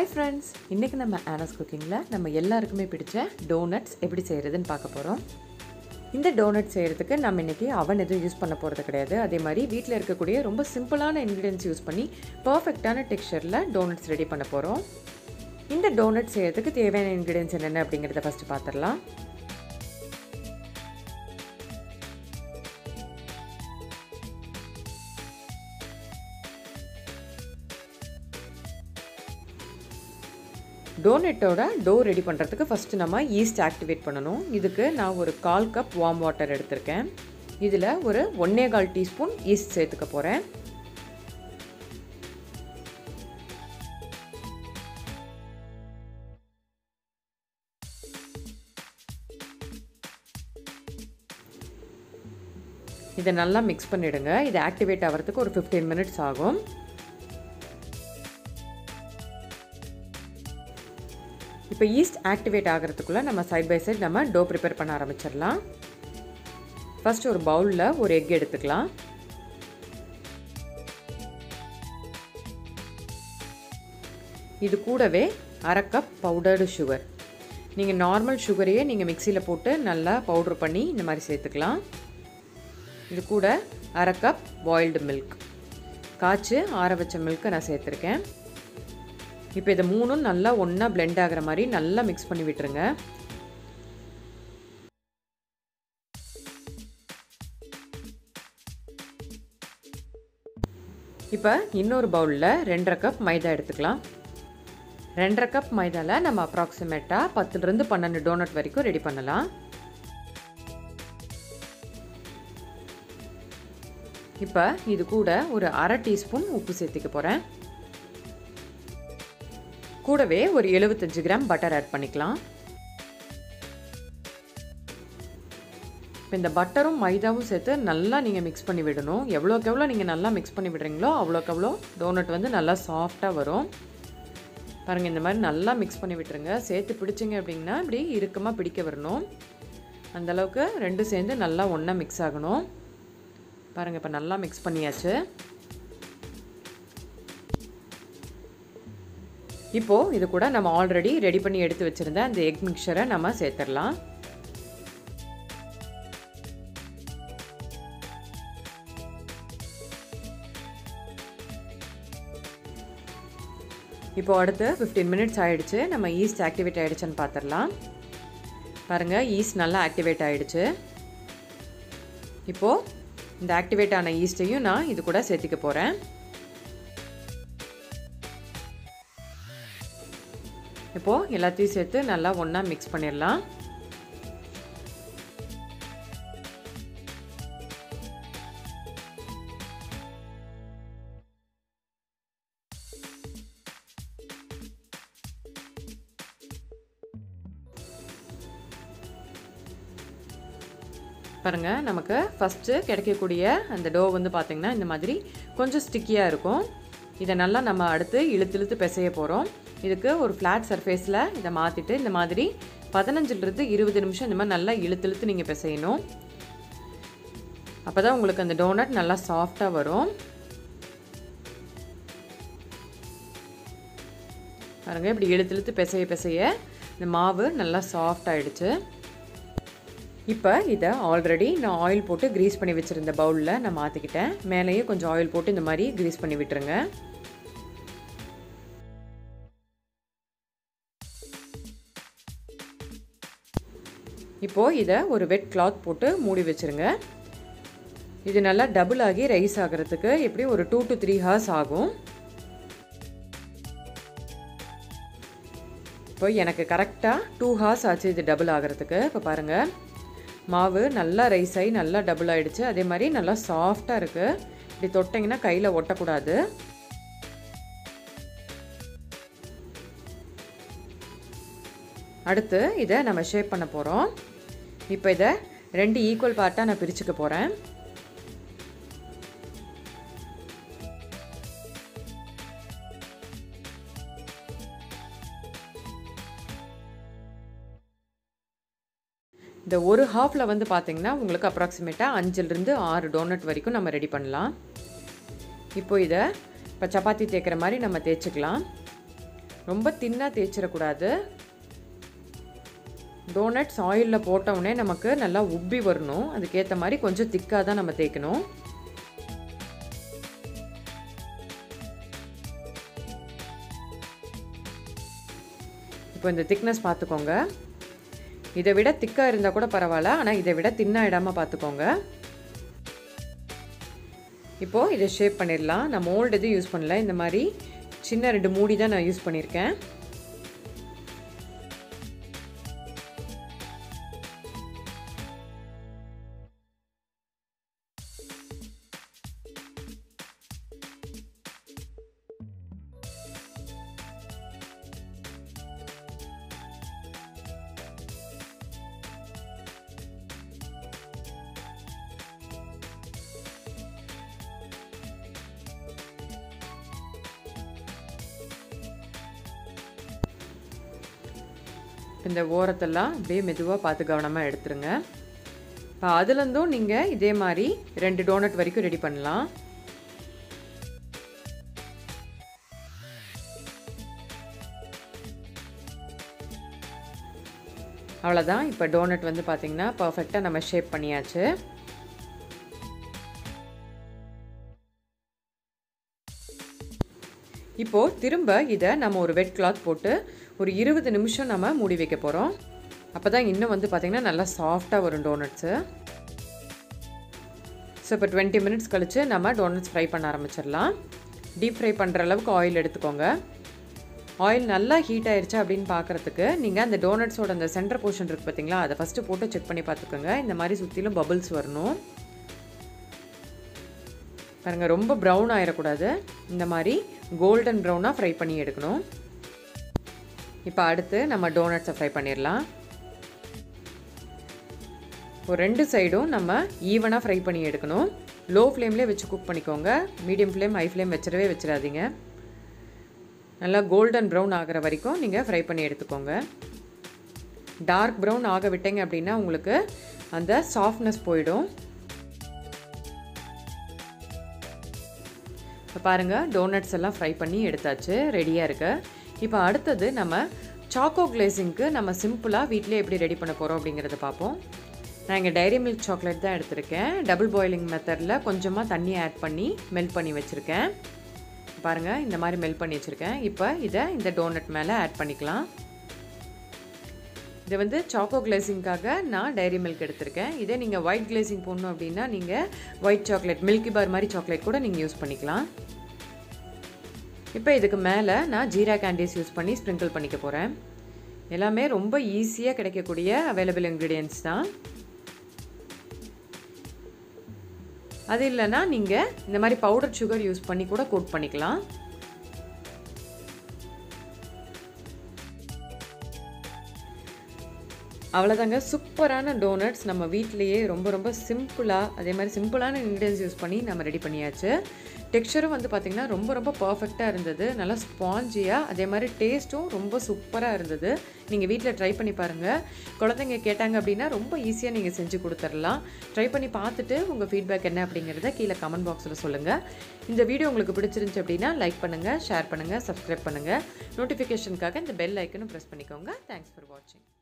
hi friends இன்றைக்கி நம்ம anus குக்கிங்கில் நம்ம எல்லாருக்குமே பிடிச்ச டோனட்ஸ் எப்படி செய்கிறதுன்னு பார்க்க போகிறோம் இந்த டோனட் செய்கிறதுக்கு நம்ம இன்றைக்கி அவன் எதுவும் யூஸ் பண்ண போகிறது கிடையாது அதே மாதிரி வீட்டில் இருக்கக்கூடிய ரொம்ப சிம்பிளான இன்க்ரீடியன்ஸ் யூஸ் பண்ணி பர்ஃபெக்டான டெக்ஸ்சரில் டோனட்ஸ் ரெடி பண்ண போகிறோம் இந்த டோனட் செய்கிறதுக்கு தேவையான இன்க்ரீடியன்ஸ் என்னென்ன அப்படிங்கிறத ஃபஸ்ட்டு பார்த்துடலாம் டோனட்டோட டோ ரெடி பண்ணுறதுக்கு ஃபஸ்ட்டு நம்ம ஈஸ்ட் ஆக்டிவேட் பண்ணணும் இதுக்கு நான் ஒரு கால் கப் வார்ம் வாட்டர் எடுத்திருக்கேன் இதில் ஒரு ஒன்றே கால் டீஸ்பூன் ஈஸ்ட் சேர்த்துக்க போகிறேன் இதை நல்லா மிக்ஸ் பண்ணிவிடுங்க இது ஆக்டிவேட் ஆகிறதுக்கு ஒரு ஃபிஃப்டீன் மினிட்ஸ் ஆகும் இப்போ ஈஸ்ட் ஆக்டிவேட் ஆகிறதுக்குள்ளே நம்ம சைட் பை சைட் நம்ம டோ ப்ரிப்பேர் பண்ண ஆரம்பிச்சிடலாம் ஃபஸ்ட் ஒரு பவுலில் ஒரு எக் எடுத்துக்கலாம் இது கூடவே அரை கப் பவுடர்டு சுகர் நீங்கள் நார்மல் சுகரையே நீங்கள் மிக்சியில் போட்டு நல்லா பவுட்ரு பண்ணி இந்த மாதிரி சேர்த்துக்கலாம் இது கூட அரை கப் பாயில்டு மில்க் காய்ச்சி ஆற வச்ச மில்க்கை நான் சேர்த்துருக்கேன் இப்போ இதை மூணும் நல்லா ஒன்றா பிளெண்ட் ஆகிற மாதிரி நல்லா மிக்ஸ் பண்ணி விட்டுருங்க இப்போ இன்னொரு பவுலில் ரெண்டரை கப் மைதா எடுத்துக்கலாம் ரெண்டரை கப் மைதாவில் நம்ம அப்ராக்சிமேட்டாக பத்துலேருந்து பன்னெண்டு டோனட் வரைக்கும் ரெடி பண்ணலாம் இப்போ இது கூட ஒரு அரை டீஸ்பூன் உப்பு சேர்த்துக்க போகிறேன் கூடவே ஒரு எழுபத்தஞ்சு கிராம் பட்டர் ஆட் பண்ணிக்கலாம் இப்போ இந்த பட்டரும் மைதாவும் சேர்த்து நல்லா நீங்கள் மிக்ஸ் பண்ணி விடணும் எவ்வளோக்கு எவ்வளோ நீங்கள் நல்லா மிக்ஸ் பண்ணி விடுறீங்களோ அவ்வளோக்கு எவ்வளோ டோனட் வந்து நல்லா சாஃப்டாக வரும் பாருங்கள் இந்த மாதிரி நல்லா மிக்ஸ் பண்ணி விட்டுருங்க சேர்த்து பிடிச்சிங்க அப்படின்னா இப்படி இறுக்கமாக பிடிக்க வரணும் அந்தளவுக்கு ரெண்டும் சேர்ந்து நல்லா ஒன்றா மிக்ஸ் ஆகணும் பாருங்கள் இப்போ நல்லா மிக்ஸ் பண்ணியாச்சு இப்போது இது கூட நம்ம ஆல்ரெடி ரெடி பண்ணி எடுத்து வச்சுருந்த அந்த எக் மிக்சரை நம்ம சேர்த்துடலாம் இப்போ அடுத்து ஃபிஃப்டீன் மினிட்ஸ் ஆகிடுச்சு நம்ம ஈஸ்ட் ஆக்டிவேட் ஆகிடுச்சுன்னு பார்த்துடலாம் பாருங்கள் ஈஸ்ட் நல்லா ஆக்டிவேட் ஆகிடுச்சு இப்போது இந்த ஆக்டிவேட் ஆன ஈஸ்ட்டையும் நான் இது கூட சேர்த்துக்க போகிறேன் இப்போது எல்லாத்தையும் சேர்த்து நல்லா ஒன்றா மிக்ஸ் பண்ணிடலாம் பாருங்கள் நமக்கு ஃபஸ்ட்டு கிடைக்கக்கூடிய அந்த டோ வந்து பார்த்திங்கன்னா இந்த மாதிரி கொஞ்சம் ஸ்டிக்கியாக இருக்கும் இதை நல்லா நம்ம அடுத்து இழுத்து இழுத்து பிசைய போகிறோம் இதுக்கு ஒரு ஃப்ளாட் சர்ஃபேஸில் இதை மாற்றிட்டு இந்த மாதிரி பதினஞ்சிலிருந்து இருபது நிமிஷம் இந்த மாதிரி நல்லா இழுத்து இழுத்து நீங்கள் பிசையணும் அப்போ தான் உங்களுக்கு அந்த டோனட் நல்லா சாஃப்டாக வரும் பாருங்கள் இப்படி இழுத்து இழுத்து பிசைய பிசைய இந்த மாவு நல்லா சாஃப்ட் ஆகிடுச்சு இப்போ இதை ஆல்ரெடி நான் ஆயில் போட்டு க்ரீஸ் பண்ணி வச்சுருந்த பவுலில் நான் மாற்றிக்கிட்டேன் மேலேயே கொஞ்சம் ஆயில் போட்டு இந்த மாதிரி க்ரீஸ் பண்ணி விட்டுருங்க இப்போது இதை ஒரு வெட் கிளாத் போட்டு மூடி வச்சுருங்க இது நல்லா டபுள் ஆகி ரைஸ் ஆகிறதுக்கு எப்படி ஒரு டூ டு த்ரீ ஹவர்ஸ் ஆகும் இப்போ எனக்கு கரெக்டாக டூ ஹவர்ஸ் ஆச்சு இது டபுள் ஆகிறதுக்கு இப்போ பாருங்கள் மாவு நல்லா ரைஸ் ஆகி நல்லா டபுள் ஆகிடுச்சு அதே மாதிரி நல்லா சாஃப்டாக இருக்குது இப்படி தொட்டிங்கன்னா கையில் ஒட்டக்கூடாது அடுத்து இதை நம்ம ஷேப் பண்ண போகிறோம் இப்போ இதை ரெண்டு ஈக்குவல் பார்ட்டாக நான் பிரிச்சுக்க போகிறேன் இந்த ஒரு ஹாஃபில் வந்து பார்த்திங்கன்னா உங்களுக்கு அப்ராக்சிமேட்டாக அஞ்சுலேருந்து ஆறு டோனட் வரைக்கும் நம்ம ரெடி பண்ணலாம் இப்போ இதை இப்போ சப்பாத்தி தேய்க்கிற மாதிரி நம்ம தேய்ச்சிக்கலாம் ரொம்ப தின்னாக தேய்ச்சிடக்கூடாது டோனட்ஸ் ஆயிலில் போட்டவுடனே நமக்கு நல்லா உப்பி வரணும் அதுக்கேற்ற மாதிரி கொஞ்சம் திக்காக தான் நம்ம தேய்க்கணும் இப்போ இந்த திக்னஸ் பார்த்துக்கோங்க இதை விட திக்காக இருந்தால் கூட பரவாயில்ல ஆனால் இதை விட தின்னாயிடாமல் பார்த்துக்கோங்க இப்போது இதை ஷேப் பண்ணிடலாம் நான் மோல்டு எதுவும் யூஸ் பண்ணல இந்த மாதிரி சின்ன ரெண்டு மூடி தான் நான் யூஸ் பண்ணியிருக்கேன் இந்த ஓரத்தெல்லாம் அப்படியே மெதுவாக பார்த்து கவனமாக எடுத்துருங்க இப்போ அதுலேருந்தும் நீங்கள் இதே மாதிரி ரெண்டு டோனட் வரைக்கும் ரெடி பண்ணலாம் அவ்வளோதான் இப்போ டோனட் வந்து பார்த்திங்கன்னா பர்ஃபெக்டாக நம்ம ஷேப் பண்ணியாச்சு இப்போது திரும்ப இதை நம்ம ஒரு வெட் கிளாத் போட்டு ஒரு இருபது நிமிஷம் நம்ம மூடி வைக்க போகிறோம் அப்போ தான் இன்னும் வந்து பார்த்திங்கன்னா நல்லா சாஃப்டாக வரும் டோனட்ஸு ஸோ இப்போ டுவெண்ட்டி மினிட்ஸ் கழித்து நம்ம டோனட்ஸ் ஃப்ரை பண்ண ஆரம்பிச்சிடலாம் டீப் ஃப்ரை பண்ணுற அளவுக்கு ஆயில் எடுத்துக்கோங்க ஆயில் நல்லா ஹீட் ஆயிடுச்சு அப்படின்னு பார்க்குறதுக்கு நீங்கள் அந்த டோனட்ஸோட அந்த சென்டர் போர்ஷன் இருக்குது பார்த்தீங்களா அதை ஃபஸ்ட்டு போட்டு செக் பண்ணி பார்த்துக்கோங்க இந்த மாதிரி சுற்றிலும் பபிள்ஸ் வரணும் பாருங்கள் ரொம்ப ப்ரௌன் ஆயிடக்கூடாது இந்த மாதிரி கோல்டன் ப்ரௌனாக ஃப்ரை பண்ணி எடுக்கணும் இப்போ அடுத்து நம்ம டோனட்ஸை ஃப்ரை பண்ணிடலாம் ஒரு ரெண்டு சைடும் நம்ம ஈவனாக ஃப்ரை பண்ணி எடுக்கணும் லோ ஃப்ளேம்லேயே வச்சு குக் பண்ணிக்கோங்க மீடியம் ஃப்ளேம் ஹை ஃப்ளேம் வச்சிடவே வச்சிடாதீங்க நல்லா கோல்டன் ப்ரௌன் ஆகிற வரைக்கும் நீங்கள் ஃப்ரை பண்ணி எடுத்துக்கோங்க டார்க் ப்ரௌன் ஆக விட்டீங்க அப்படின்னா உங்களுக்கு அந்த சாஃப்ட்னஸ் போயிடும் இப்போ பாருங்கள் டோனட்ஸ் எல்லாம் ஃப்ரை பண்ணி எடுத்தாச்சு ரெடியாக இருக்கு இப்போ அடுத்தது நம்ம சாக்கோ கிளேசிங்க்கு நம்ம சிம்பிளாக வீட்டிலே எப்படி ரெடி பண்ண போகிறோம் அப்படிங்கிறத பார்ப்போம் நான் இங்கே டைரி மில்க் சாக்லேட் தான் எடுத்திருக்கேன் டபுள் பாயிலிங் மெத்தடில் கொஞ்சமாக தண்ணி ஆட் பண்ணி மெல்ட் பண்ணி வச்சுருக்கேன் பாருங்கள் இந்த மாதிரி மெல்ட் பண்ணி வச்சுருக்கேன் இப்போ இதை இந்த டோனட் மேலே ஆட் பண்ணிக்கலாம் இது வந்து சாக்கோ கிளேசிங்காக நான் டைரி மில்க் எடுத்திருக்கேன் இதே நீங்கள் ஒயிட் கிளேசிங் போடணும் அப்படின்னா நீங்கள் ஒயிட் சாக்லேட் மில்கி பார் மாதிரி சாக்லேட் கூட நீங்கள் யூஸ் பண்ணிக்கலாம் இப்போ இதுக்கு மேலே நான் ஜீரா கேண்டீஸ் யூஸ் பண்ணி ஸ்ப்ரிங்கிள் பண்ணிக்க போகிறேன் எல்லாமே ரொம்ப ஈஸியாக கிடைக்கக்கூடிய அவைலபிள் இன்க்ரீடியன்ஸ் தான் அது இல்லைன்னா நீங்கள் இந்த மாதிரி பவுடர் சுகர் யூஸ் பண்ணி கூட கோட் பண்ணிக்கலாம் அவ்வளோதாங்க சூப்பரான டோனட்ஸ் நம்ம வீட்டிலையே ரொம்ப ரொம்ப சிம்பிளாக அதே மாதிரி சிம்பிளான இன்க்ரீடியன்ஸ் யூஸ் பண்ணி நம்ம ரெடி பண்ணியாச்சு டெக்ஸ்சரும் வந்து பார்த்திங்கன்னா ரொம்ப ரொம்ப பர்ஃபெக்டாக இருந்தது நல்லா ஸ்பாஞ்சியாக அதே மாதிரி டேஸ்ட்டும் ரொம்ப சூப்பராக இருந்தது நீங்கள் வீட்டில் ட்ரை பண்ணி பாருங்கள் குழந்தைங்க கேட்டாங்க அப்படின்னா ரொம்ப ஈஸியாக நீங்கள் செஞ்சு கொடுத்துடலாம் ட்ரை பண்ணி பார்த்துட்டு உங்கள் ஃபீட்பேக் என்ன அப்படிங்கிறத கீழே கமெண்ட் பாக்ஸில் சொல்லுங்கள் இந்த வீடியோ உங்களுக்கு பிடிச்சிருந்துச்சு அப்படின்னா லைக் பண்ணுங்கள் ஷேர் பண்ணுங்கள் சப்ஸ்கிரைப் பண்ணுங்கள் நோட்டிஃபிகேஷனுக்காக இந்த பெல் ஐக்கனும் ப்ரெஸ் பண்ணிக்கோங்க தேங்க்ஸ் ஃபார் வாட்சிங்